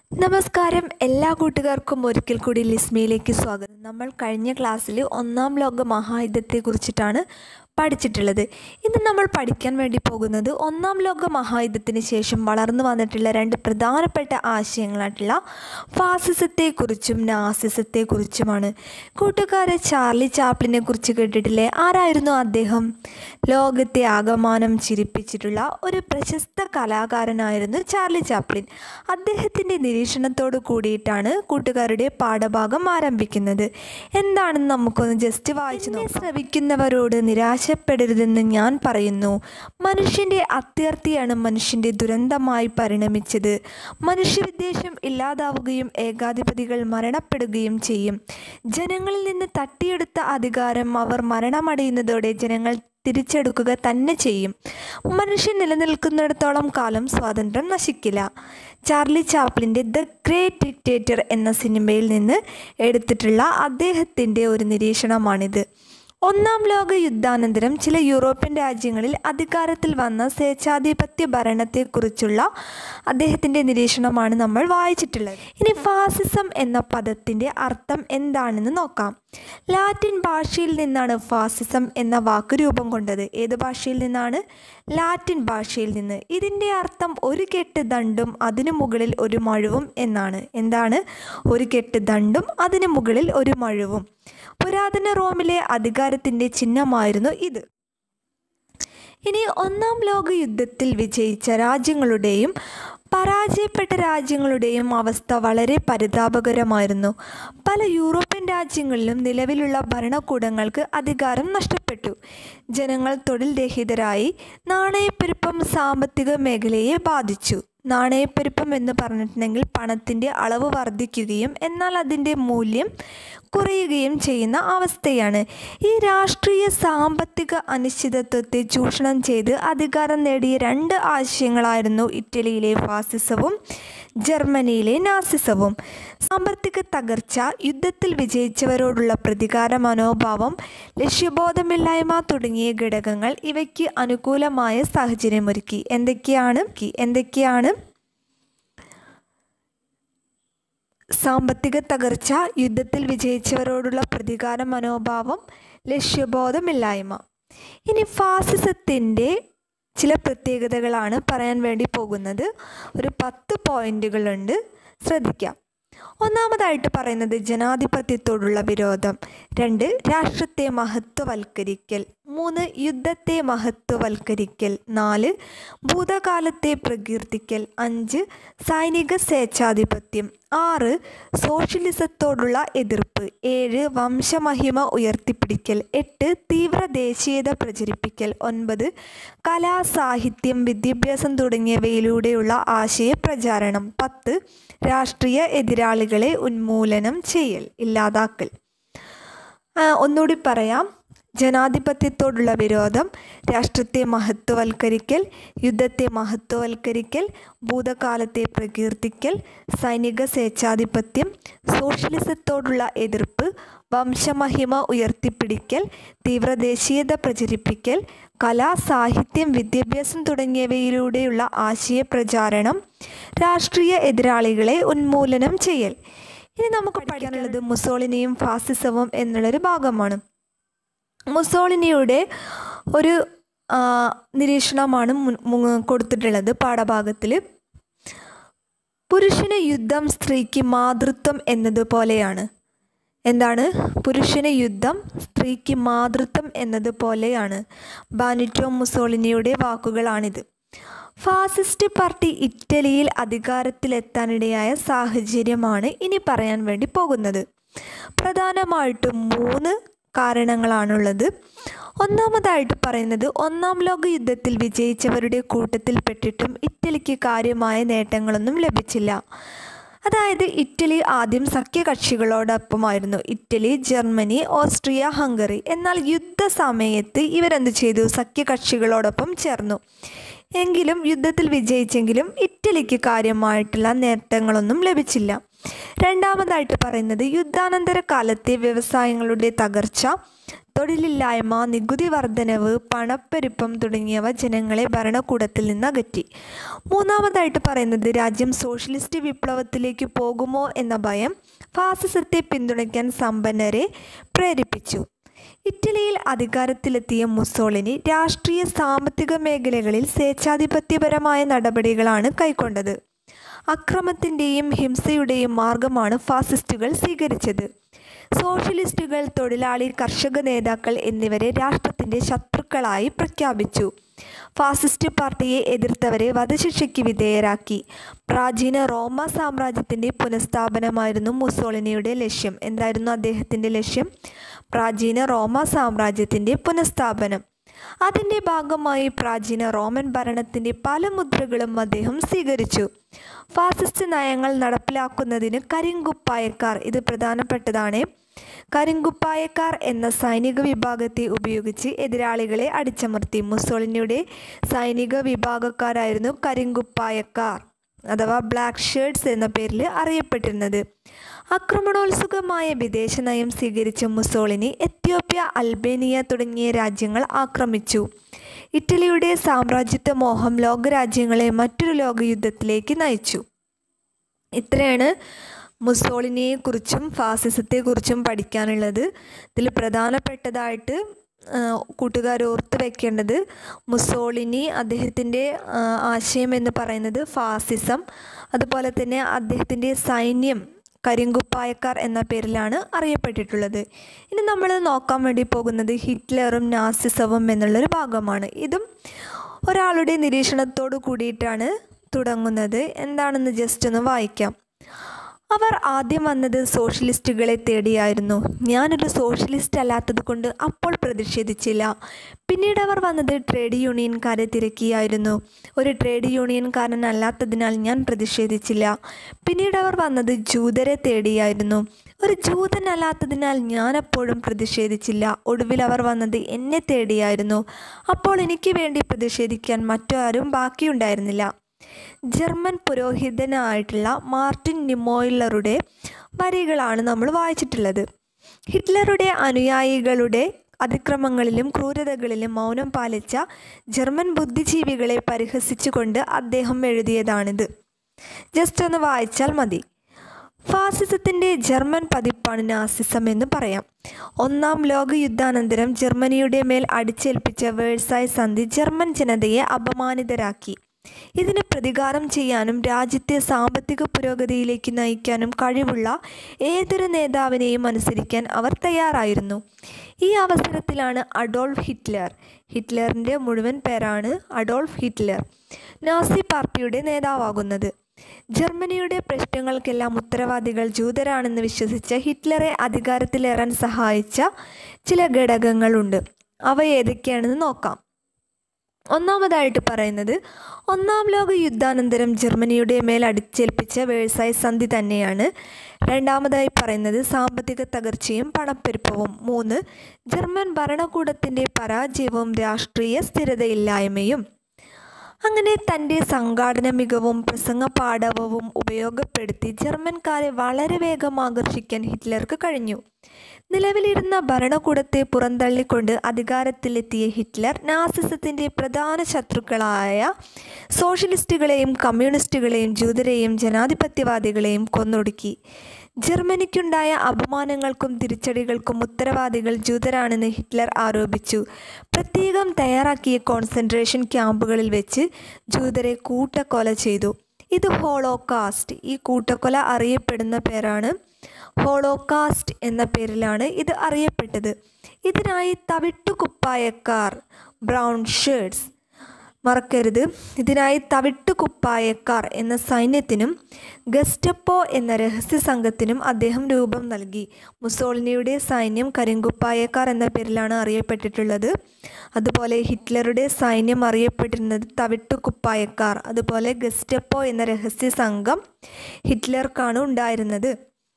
നമസ്കാരം എല്ലാ കൂട്ടുകാർക്കും ഒരിക്കൽ കൂടി ലിസ്മയിലേക്ക് സ്വാഗതം നമ്മൾ കഴിഞ്ഞ ക്ലാസ്സിൽ ഒന്നാം ലോക മഹായുദ്ധത്തെക്കുറിച്ചിട്ടാണ് പഠിച്ചിട്ടുള്ളത് ഇന്ന് നമ്മൾ പഠിക്കാൻ വേണ്ടി പോകുന്നത് ഒന്നാം ലോക മഹായുദ്ധത്തിന് ശേഷം വളർന്നു വന്നിട്ടുള്ള രണ്ട് പ്രധാനപ്പെട്ട ആശയങ്ങളായിട്ടുള്ള ഫാസിസത്തെക്കുറിച്ചും നാസിസത്തെക്കുറിച്ചുമാണ് കൂട്ടുകാരെ ചാർലി ചാപ്ലിനെ കുറിച്ച് കേട്ടിട്ടില്ലേ ആരായിരുന്നു അദ്ദേഹം ലോകത്തെ ആകമാനം ചിരിപ്പിച്ചിട്ടുള്ള ഒരു പ്രശസ്ത കലാകാരനായിരുന്നു ചാർലി ചാപ്ലിൻ അദ്ദേഹത്തിൻ്റെ നിരീക്ഷണത്തോട് കൂടിയിട്ടാണ് കൂട്ടുകാരുടെ പാഠഭാഗം ആരംഭിക്കുന്നത് എന്താണെന്ന് നമുക്കൊന്ന് ജസ്റ്റ് വായിച്ചു നോക്കാം ശ്രവിക്കുന്നവരോട് നിരാശപ്പെടരുതെന്ന് ഞാൻ പറയുന്നു മനുഷ്യൻ്റെ അത്യർത്ഥിയാണ് മനുഷ്യൻ്റെ ദുരന്തമായി പരിണമിച്ചത് മനുഷ്യവിദ്വേഷം ഇല്ലാതാവുകയും ഏകാധിപതികൾ മരണപ്പെടുകയും ചെയ്യും ജനങ്ങളിൽ നിന്ന് തട്ടിയെടുത്ത അധികാരം അവർ മരണമടയുന്നതോടെ ജനങ്ങൾ തിരിച്ചെടുക്കുക തന്നെ ചെയ്യും മനുഷ്യൻ നിലനിൽക്കുന്നിടത്തോളം കാലം സ്വാതന്ത്ര്യം നശിക്കില്ല ചാർലി ചാപ്ലിൻ്റെ ദ ഗ്രേറ്റ് ഡിക്റ്റേറ്റർ എന്ന സിനിമയിൽ നിന്ന് എടുത്തിട്ടുള്ള അദ്ദേഹത്തിൻ്റെ ഒരു നിരീക്ഷണമാണിത് ഒന്നാം ലോക യുദ്ധാനന്തരം ചില യൂറോപ്യൻ രാജ്യങ്ങളിൽ അധികാരത്തിൽ വന്ന സ്വേച്ഛാധിപത്യ ഭരണത്തെക്കുറിച്ചുള്ള അദ്ദേഹത്തിൻ്റെ നിരീക്ഷണമാണ് നമ്മൾ വായിച്ചിട്ടുള്ളത് ഇനി ഫാസിസം എന്ന പദത്തിൻ്റെ അർത്ഥം എന്താണെന്ന് നോക്കാം ലാറ്റിൻ ഭാഷയിൽ നിന്നാണ് ഫാസിസം എന്ന വാക്ക് രൂപം കൊണ്ടത് ഏത് ഭാഷയിൽ നിന്നാണ് ലാറ്റിൻ ഭാഷയിൽ നിന്ന് ഇതിൻ്റെ അർത്ഥം ഒരു കെട്ട് ദണ്ടും അതിനു മുകളിൽ ഒരു മഴുവും എന്നാണ് എന്താണ് ഒരു കെട്ട് ദണ്ടും അതിനു മുകളിൽ ഒരു മഴുവും പുരാതന റോമിലെ അധികാരത്തിൻ്റെ ചിഹ്നമായിരുന്നു ഇത് ഇനി ഒന്നാം ലോക യുദ്ധത്തിൽ വിജയിച്ച രാജ്യങ്ങളുടെയും പരാജയപ്പെട്ട രാജ്യങ്ങളുടെയും അവസ്ഥ വളരെ പരിതാപകരമായിരുന്നു പല യൂറോപ്യൻ രാജ്യങ്ങളിലും നിലവിലുള്ള ഭരണകൂടങ്ങൾക്ക് അധികാരം നഷ്ടപ്പെട്ടു ജനങ്ങൾ തൊഴിൽ രഹിതരായി നാണയപ്പെരുപ്പം സാമ്പത്തിക മേഖലയെ ബാധിച്ചു നാണയപ്പെരുപ്പം എന്ന് പറഞ്ഞിട്ടുണ്ടെങ്കിൽ പണത്തിൻ്റെ അളവ് വർദ്ധിക്കുകയും എന്നാൽ അതിൻ്റെ മൂല്യം കുറയുകയും ചെയ്യുന്ന അവസ്ഥയാണ് ഈ രാഷ്ട്രീയ സാമ്പത്തിക അനിശ്ചിതത്വത്തെ ചൂഷണം ചെയ്ത് അധികാരം നേടിയ രണ്ട് ആശയങ്ങളായിരുന്നു ഇറ്റലിയിലെ ഫാസിസവും ജർമ്മനിയിലെ നാസിസവും സാമ്പത്തിക തകർച്ച യുദ്ധത്തിൽ വിജയിച്ചവരോടുള്ള പ്രതികാര മനോഭാവം ലക്ഷ്യബോധമില്ലായ്മ തുടങ്ങിയ ഘടകങ്ങൾ ഇവയ്ക്ക് അനുകൂലമായ സാഹചര്യമൊരുക്കി എന്തൊക്കെയാണ് എന്തൊക്കെയാണ് സാമ്പത്തിക തകർച്ച യുദ്ധത്തിൽ വിജയിച്ചവരോടുള്ള പ്രതികാര മനോഭാവം ലക്ഷ്യബോധമില്ലായ്മ ഇനി ഫാസിസത്തിൻ്റെ ചില പ്രത്യേകതകളാണ് പറയാൻ വേണ്ടി പോകുന്നത് ഒരു പത്ത് പോയിന്റുകളുണ്ട് ശ്രദ്ധിക്കാം ഒന്നാമതായിട്ട് പറയുന്നത് ജനാധിപത്യത്തോടുള്ള വിരോധം രണ്ട് രാഷ്ട്രത്തെ മഹത്വവൽക്കരിക്കൽ മൂന്ന് യുദ്ധത്തെ മഹത്വവൽക്കരിക്കൽ നാല് ഭൂതകാലത്തെ പ്രകീർത്തിക്കൽ അഞ്ച് സൈനിക സ്വേച്ഛാധിപത്യം ആറ് സോഷ്യലിസത്തോടുള്ള എതിർപ്പ് ഏഴ് വംശമഹിമ ഉയർത്തിപ്പിടിക്കൽ എട്ട് തീവ്ര ദേശീയത പ്രചരിപ്പിക്കൽ ഒൻപത് കലാ സാഹിത്യം വിദ്യാഭ്യാസം തുടങ്ങിയവയിലൂടെയുള്ള ആശയ പ്രചാരണം പത്ത് രാഷ്ട്രീയ എതിരാളികളെ ഉന്മൂലനം ചെയ്യൽ ഇല്ലാതാക്കൽ ഒന്നുകൂടി പറയാം ജനാധിപത്യത്തോടുള്ള വിരോധം രാഷ്ട്രത്തെ മഹത്വവൽക്കരിക്കൽ യുദ്ധത്തെ മഹത്വവൽക്കരിക്കൽ ഭൂതകാലത്തെ പ്രകീർത്തിക്കൽ സൈനിക സ്വേച്ഛാധിപത്യം സോഷ്യലിസത്തോടുള്ള എതിർപ്പ് വംശമഹിമ ഉയർത്തിപ്പിടിക്കൽ തീവ്രദേശീയത പ്രചരിപ്പിക്കൽ കലാ സാഹിത്യം വിദ്യാഭ്യാസം തുടങ്ങിയവയിലൂടെയുള്ള ആശയ പ്രചാരണം രാഷ്ട്രീയ എതിരാളികളെ ഉന്മൂലനം ചെയ്യൽ ഇനി നമുക്ക് പഠിക്കാനുള്ളത് മുസോളിനിയും ഫാസിസവും എന്നുള്ളൊരു ഭാഗമാണ് മുസോളിനിയുടെ ഒരു നിരീക്ഷണമാണ് കൊടുത്തിട്ടുള്ളത് പാഠഭാഗത്തിൽ പുരുഷന് യുദ്ധം സ്ത്രീക്ക് മാതൃത്വം എന്നതുപോലെയാണ് എന്താണ് പുരുഷന് യുദ്ധം സ്ത്രീക്ക് മാതൃത്വം എന്നതുപോലെയാണ് ബാനിറ്റോ മുസോളിനിയുടെ വാക്കുകളാണിത് ഫാസിസ്റ്റ് പാർട്ടി ഇറ്റലിയിൽ അധികാരത്തിലെത്താനിടയായ സാഹചര്യമാണ് ഇനി പറയാൻ വേണ്ടി പോകുന്നത് പ്രധാനമായിട്ടും മൂന്ന് കാരണങ്ങളാണുള്ളത് ഒന്നാമതായിട്ട് പറയുന്നത് ഒന്നാം ലോക യുദ്ധത്തിൽ വിജയിച്ചവരുടെ കൂട്ടത്തിൽപ്പെട്ടിട്ടും ഇറ്റലിക്ക് കാര്യമായ നേട്ടങ്ങളൊന്നും ലഭിച്ചില്ല അതായത് ഇറ്റലി ആദ്യം സഖ്യകക്ഷികളോടൊപ്പമായിരുന്നു ഇറ്റലി ജർമ്മനി ഓസ്ട്രിയ ഹംഗറി എന്നാൽ യുദ്ധ സമയത്ത് ഇവരെന്ത് ചെയ്തു സഖ്യകക്ഷികളോടൊപ്പം ചേർന്നു എങ്കിലും യുദ്ധത്തിൽ വിജയിച്ചെങ്കിലും ഇറ്റലിക്ക് കാര്യമായിട്ടുള്ള നേട്ടങ്ങളൊന്നും ലഭിച്ചില്ല രണ്ടാമതായിട്ട് പറയുന്നത് യുദ്ധാനന്തര കാലത്തെ വ്യവസായങ്ങളുടെ തകർച്ച തൊഴിലില്ലായ്മ നികുതി വർധനവ് പണപ്പെരുപ്പം തുടങ്ങിയവ ജനങ്ങളെ ഭരണകൂടത്തിൽ നിന്ന് അകറ്റി മൂന്നാമതായിട്ട് പറയുന്നത് രാജ്യം സോഷ്യലിസ്റ്റ് വിപ്ലവത്തിലേക്ക് പോകുമോ എന്ന ഭയം ഫാസിസത്തെ പിന്തുണയ്ക്കാൻ സമ്പന്നരെ പ്രേരിപ്പിച്ചു ഇറ്റലിയിൽ അധികാരത്തിലെത്തിയ മുസോളിനി രാഷ്ട്രീയ സാമ്പത്തിക മേഖലകളിൽ സ്വേച്ഛാധിപത്യപരമായ നടപടികളാണ് കൈക്കൊണ്ടത് അക്രമത്തിൻ്റെയും ഹിംസയുടെയും മാർഗമാണ് ഫാസിസ്റ്റുകൾ സ്വീകരിച്ചത് സോഷ്യലിസ്റ്റുകൾ തൊഴിലാളി കർഷക നേതാക്കൾ എന്നിവരെ രാഷ്ട്രത്തിൻ്റെ ശത്രുക്കളായി പ്രഖ്യാപിച്ചു ഫാസിസ്റ്റ് പാർട്ടിയെ എതിർത്തവരെ വധശിക്ഷയ്ക്ക് വിധേയരാക്കി പ്രാചീന റോമ സാമ്രാജ്യത്തിൻ്റെ പുനഃസ്ഥാപനമായിരുന്നു മുസോളിനിയുടെ ലക്ഷ്യം എന്തായിരുന്നു അദ്ദേഹത്തിൻ്റെ ലക്ഷ്യം പ്രാചീന റോമ സാമ്രാജ്യത്തിൻ്റെ പുനഃസ്ഥാപനം അതിൻ്റെ ഭാഗമായി പ്രാചീന റോമൻ ഭരണത്തിൻ്റെ പല മുദ്രകളും അദ്ദേഹം സ്വീകരിച്ചു ഫാസിസ്റ്റ് നയങ്ങൾ നടപ്പിലാക്കുന്നതിന് കരിങ്കുപ്പായക്കാർ ഇത് പ്രധാനപ്പെട്ടതാണ് കരിങ്കുപ്പായക്കാർ എന്ന സൈനിക വിഭാഗത്തെ ഉപയോഗിച്ച് എതിരാളികളെ അടിച്ചമർത്തി മുസോളിനിയുടെ സൈനിക വിഭാഗക്കാരായിരുന്നു കരിങ്കുപ്പായക്കാർ അഥവാ ബ്ലാക്ക് ഷേർട്സ് എന്ന പേരിൽ അറിയപ്പെട്ടിരുന്നത് ആക്രമണോത്സുകമായ വിദേശ നയം സ്വീകരിച്ച മുസോളിനി എത്യോപ്യ അൽബേനിയ തുടങ്ങിയ രാജ്യങ്ങൾ ആക്രമിച്ചു ഇറ്റലിയുടെ സാമ്രാജ്യത്വ മോഹം ലോകരാജ്യങ്ങളെ മറ്റൊരു ലോകയുദ്ധത്തിലേക്ക് നയിച്ചു ഇത്രയാണ് മുസോളിനിയെക്കുറിച്ചും ഫാസിസത്തെക്കുറിച്ചും പഠിക്കാനുള്ളത് ഇതിൽ പ്രധാനപ്പെട്ടതായിട്ട് കൂട്ടുകാർ ഓർത്ത് വെക്കേണ്ടത് മുസോളിനി അദ്ദേഹത്തിൻ്റെ ആശയം എന്ന് പറയുന്നത് ഫാസിസം അതുപോലെ തന്നെ അദ്ദേഹത്തിൻ്റെ സൈന്യം കരിങ്കുപ്പായക്കാർ എന്ന പേരിലാണ് അറിയപ്പെട്ടിട്ടുള്ളത് ഇനി നമ്മൾ നോക്കാൻ വേണ്ടി പോകുന്നത് ഹിറ്റ്ലറും നാസിസവും എന്നുള്ളൊരു ഭാഗമാണ് ഇതും ഒരാളുടെ നിരീക്ഷണത്തോട് കൂടിയിട്ടാണ് തുടങ്ങുന്നത് എന്താണെന്ന് ജസ്റ്റ് ഒന്ന് വായിക്കാം അവർ ആദ്യം വന്നത് സോഷ്യലിസ്റ്റുകളെ തേടിയായിരുന്നു ഞാനൊരു സോഷ്യലിസ്റ്റ് അല്ലാത്തത് കൊണ്ട് അപ്പോൾ പ്രതിഷേധിച്ചില്ല പിന്നീട് അവർ വന്നത് ട്രേഡ് യൂണിയൻകാരെ തിരക്കിയായിരുന്നു ഒരു ട്രേഡ് യൂണിയൻകാരനല്ലാത്തതിനാൽ ഞാൻ പ്രതിഷേധിച്ചില്ല പിന്നീട് അവർ വന്നത് ജൂതരെ തേടിയായിരുന്നു ഒരു ജൂതനല്ലാത്തതിനാൽ ഞാൻ അപ്പോഴും പ്രതിഷേധിച്ചില്ല ഒടുവിൽ അവർ വന്നത് എന്നെ തേടിയായിരുന്നു അപ്പോൾ എനിക്ക് വേണ്ടി പ്രതിഷേധിക്കാൻ മറ്റാരും ബാക്കിയുണ്ടായിരുന്നില്ല ജർമ്മൻ പുരോഹിതനായിട്ടുള്ള മാർട്ടിൻ നിമോയിലറുടെ വരികളാണ് നമ്മൾ വായിച്ചിട്ടുള്ളത് ഹിറ്റ്ലറുടെ അനുയായികളുടെ അതിക്രമങ്ങളിലും ക്രൂരതകളിലും മൗനം പാലിച്ച ജർമ്മൻ ബുദ്ധിജീവികളെ പരിഹസിച്ചുകൊണ്ട് അദ്ദേഹം എഴുതിയതാണിത് ജസ്റ്റ് ഒന്ന് വായിച്ചാൽ മതി ഫാസിസത്തിൻ്റെ ജർമ്മൻ പതിപ്പാണ് നാസിസം എന്ന് പറയാം ഒന്നാം ലോക യുദ്ധാനന്തരം ജർമ്മനിയുടെ മേൽ അടിച്ചേൽപ്പിച്ച വേഴ്സായ് സന്ധി ജർമ്മൻ ജനതയെ അപമാനിതരാക്കി ഇതിന് പ്രതികാരം ചെയ്യാനും രാജ്യത്തെ സാമ്പത്തിക പുരോഗതിയിലേക്ക് നയിക്കാനും കഴിവുള്ള ഏതൊരു നേതാവിനെയും അനുസരിക്കാൻ അവർ തയ്യാറായിരുന്നു ഈ അവസരത്തിലാണ് അഡോൾഫ് ഹിറ്റ്ലർ ഹിറ്റ്ലറിൻ്റെ മുഴുവൻ പേരാണ് അഡോൾഫ് ഹിറ്റ്ലർ നാസി പാർട്ടിയുടെ നേതാവാകുന്നത് ജർമ്മനിയുടെ പ്രശ്നങ്ങൾക്കെല്ലാം ഉത്തരവാദികൾ ജൂതരാണെന്ന് വിശ്വസിച്ച ഹിറ്റ്ലറെ അധികാരത്തിലേറാൻ സഹായിച്ച ചില ഘടകങ്ങളുണ്ട് അവ ഏതൊക്കെയാണെന്ന് നോക്കാം ഒന്നാമതായിട്ട് പറയുന്നത് ഒന്നാം ലോക യുദ്ധാനന്തരം ജർമ്മനിയുടെ മേൽ അടിച്ചേൽപ്പിച്ച വേഴ്സായ് സന്ധി തന്നെയാണ് രണ്ടാമതായി പറയുന്നത് സാമ്പത്തിക തകർച്ചയും പണപ്പെരുപ്പവും മൂന്ന് ജർമ്മൻ ഭരണകൂടത്തിൻ്റെ പരാജയവും രാഷ്ട്രീയ സ്ഥിരതയില്ലായ്മയും അങ്ങനെ തൻ്റെ സംഘാടന മികവും പ്രസംഗ പാടവവും ഉപയോഗപ്പെടുത്തി ജർമ്മൻകാരെ വളരെ വേഗം ആകർഷിക്കാൻ ഹിറ്റ്ലർക്ക് കഴിഞ്ഞു നിലവിലിരുന്ന ഭരണകൂടത്തെ പുറന്തള്ളിക്കൊണ്ട് അധികാരത്തിലെത്തിയ ഹിറ്റ്ലർ നാസിസത്തിൻ്റെ പ്രധാന ശത്രുക്കളായ സോഷ്യലിസ്റ്റുകളെയും കമ്മ്യൂണിസ്റ്റുകളെയും ജൂതരെയും ജനാധിപത്യവാദികളെയും കൊന്നൊടുക്കി ജർമ്മനിക്കുണ്ടായ അപമാനങ്ങൾക്കും തിരിച്ചടികൾക്കും ഉത്തരവാദികൾ ജൂതരാണെന്ന് ഹിറ്റ്ലർ ആരോപിച്ചു പ്രത്യേകം തയ്യാറാക്കിയ കോൺസെൻട്രേഷൻ ക്യാമ്പുകളിൽ വെച്ച് ജൂതരെ കൂട്ടക്കൊല ചെയ്തു ഇത് ഹോളോകാസ്റ്റ് ഈ കൂട്ടക്കൊല അറിയപ്പെടുന്ന പേരാണ് ഹോളോകാസ്റ്റ് എന്ന പേരിലാണ് ഇത് അറിയപ്പെട്ടത് ഇതിനായി തവിട്ടുകുപ്പായക്കാർ ബ്രൗൺ ഷേർട്സ് മറക്കരുത് ഇതിനായി തവിട്ടുകുപ്പായക്കാർ എന്ന സൈന്യത്തിനും ഗസ്റ്റപ്പോ എന്ന രഹസ്യ സംഘത്തിനും അദ്ദേഹം രൂപം നൽകി മുസോളിനിയുടെ സൈന്യം കരിങ്കുപ്പായക്കാർ എന്ന പേരിലാണ് അറിയപ്പെട്ടിട്ടുള്ളത് അതുപോലെ ഹിറ്റ്ലറുടെ സൈന്യം അറിയപ്പെട്ടിരുന്നത് തവിട്ടുകുപ്പായക്കാർ അതുപോലെ ഗസ്റ്റപ്പോ എന്ന രഹസ്യ സംഘം ഹിറ്റ്ലർക്കാണ് ഉണ്ടായിരുന്നത്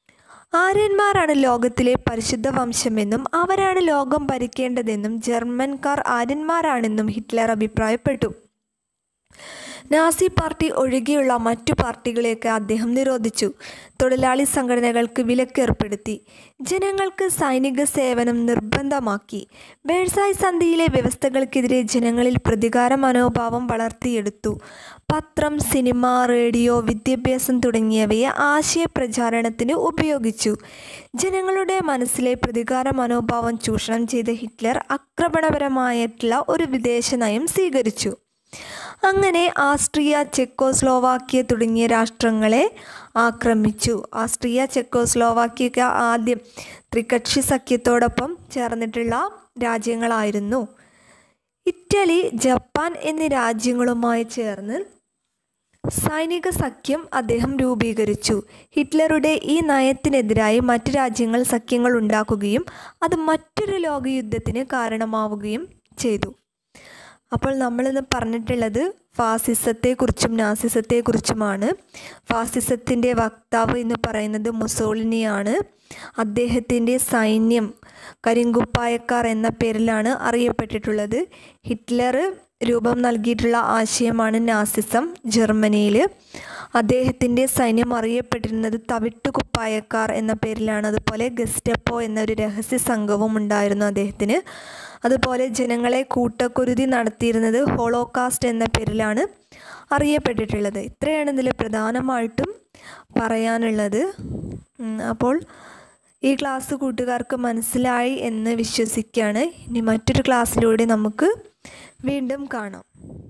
ആര്യന്മാരാണ് ലോകത്തിലെ പരിശുദ്ധ വംശമെന്നും അവരാണ് ലോകം ഭരിക്കേണ്ടതെന്നും ജർമ്മൻകാർ ആര്യന്മാരാണെന്നും ഹിറ്റ്ലർ അഭിപ്രായപ്പെട്ടു നാസി പാർട്ടി ഒഴികെയുള്ള മറ്റു പാർട്ടികളെയൊക്കെ അദ്ദേഹം നിരോധിച്ചു തൊഴിലാളി സംഘടനകൾക്ക് വിലക്കേർപ്പെടുത്തി ജനങ്ങൾക്ക് സൈനിക സേവനം നിർബന്ധമാക്കി ബേഴ്സായ് സന്ധിയിലെ വ്യവസ്ഥകൾക്കെതിരെ ജനങ്ങളിൽ പ്രതികാര മനോഭാവം വളർത്തിയെടുത്തു പത്രം സിനിമ റേഡിയോ വിദ്യാഭ്യാസം തുടങ്ങിയവയെ ആശയപ്രചാരണത്തിന് ഉപയോഗിച്ചു ജനങ്ങളുടെ മനസ്സിലെ പ്രതികാര മനോഭാവം ചൂഷണം ചെയ്ത ഹിറ്റ്ലർ ആക്രമണപരമായിട്ടുള്ള ഒരു വിദേശ നയം സ്വീകരിച്ചു അങ്ങനെ ആസ്ട്രിയ ചെക്കോസ്ലോവാക്യ തുടങ്ങിയ രാഷ്ട്രങ്ങളെ ആക്രമിച്ചു ആസ്ട്രിയ ചെക്കോസ്ലോവാക്യ ആദ്യം ത്രികക്ഷി സഖ്യത്തോടൊപ്പം ചേർന്നിട്ടുള്ള രാജ്യങ്ങളായിരുന്നു ഇറ്റലി ജപ്പാൻ എന്നീ രാജ്യങ്ങളുമായി ചേർന്ന് സൈനിക സഖ്യം അദ്ദേഹം രൂപീകരിച്ചു ഹിറ്റ്ലറുടെ ഈ നയത്തിനെതിരായി മറ്റു രാജ്യങ്ങൾ സഖ്യങ്ങൾ ഉണ്ടാക്കുകയും അത് മറ്റൊരു ലോകയുദ്ധത്തിന് കാരണമാവുകയും ചെയ്തു അപ്പോൾ നമ്മളിന്ന് പറഞ്ഞിട്ടുള്ളത് ഫാസിസത്തെക്കുറിച്ചും നാസിസത്തെക്കുറിച്ചുമാണ് ഫാസിസത്തിൻ്റെ വക്താവ് എന്ന് പറയുന്നത് മുസോളിനിയാണ് അദ്ദേഹത്തിൻ്റെ സൈന്യം കരിങ്കുപ്പായക്കാർ എന്ന പേരിലാണ് അറിയപ്പെട്ടിട്ടുള്ളത് ഹിറ്റ്ലർ രൂപം നൽകിയിട്ടുള്ള ആശയമാണ് നാസിസം ജർമ്മനിയിൽ അദ്ദേഹത്തിൻ്റെ സൈന്യം അറിയപ്പെട്ടിരുന്നത് തവിട്ടുകുപ്പായക്കാർ എന്ന പേരിലാണ് അതുപോലെ ഗസ്റ്റപ്പോ എന്നൊരു രഹസ്യ സംഘവും ഉണ്ടായിരുന്നു അദ്ദേഹത്തിന് അതുപോലെ ജനങ്ങളെ കൂട്ടക്കുരുതി നടത്തിയിരുന്നത് ഹോളോകാസ്റ്റ് എന്ന പേരിലാണ് അറിയപ്പെട്ടിട്ടുള്ളത് ഇത്രയാണ് ഇതിൽ പ്രധാനമായിട്ടും പറയാനുള്ളത് അപ്പോൾ ഈ ക്ലാസ് കൂട്ടുകാർക്ക് മനസ്സിലായി എന്ന് വിശ്വസിക്കുകയാണ് ഇനി മറ്റൊരു ക്ലാസ്സിലൂടെ നമുക്ക് വീണ്ടും കാണാം